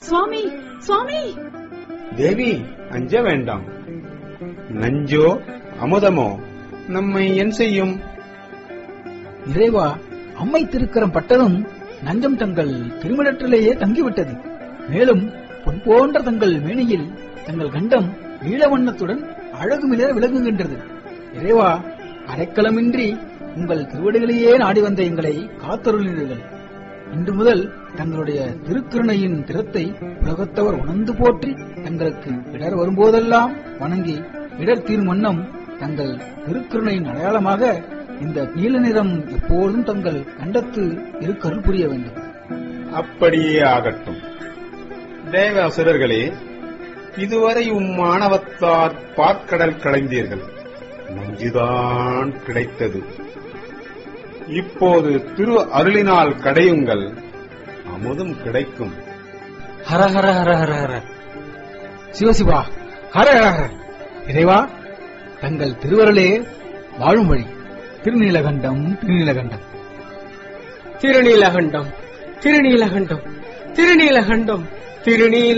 சுவாமி சுவாமி தேவி அஞ்ச வேண்டாம் நஞ்சோ அமுதமோ நம்மை என் செய்யும் இறைவா அம்மை திருக்கரம் பட்டதும் நஞ்சம் தங்கள் திருமிடற்றிலேயே தங்கிவிட்டது மேலும் பொன் போன்ற தங்கள் மேனியில் தங்கள் கண்டம் நீல வண்ணத்துடன் அழகு மிளர விளங்குகின்றது இறைவா அரைக்களமின்றி உங்கள் திருவடிகளையே நாடி வந்த எங்களை காத்தருளினீர்கள் இன்று முதல் தங்களுடைய திருக்கருணையின் திறத்தை உலகத்தவர் உணர்ந்து போற்றி தங்களுக்கு இடர் வரும்போதெல்லாம் வணங்கி இடர் தீரும் வண்ணம் தங்கள் திருக்கருணையின் அடையாளமாக இந்த நீல நிறம் எப்போதும் தங்கள் கண்டத்து இருக்கருள் புரிய வேண்டும் அப்படியே ஆகட்டும் தேவ அசுரர்களே இதுவரை உம் மாணவத்தார் பார்க்கடல் களைந்தீர்கள் நஞ்சுதான் கிடைத்தது இப்போது திரு அருளினால் கடையுங்கள் அமுதும் கிடைக்கும் ஹர ஹர ஹர ஹர ஹர சிவசிவா ஹர ஹர ஹர இறைவா தங்கள் திருவருளே வாழும் வழி திருநீலகண்டம் திருநீலகண்டம் திருநீலகண்டம் திருநீலகண்டம் திருநீலகண்டம் திருநீல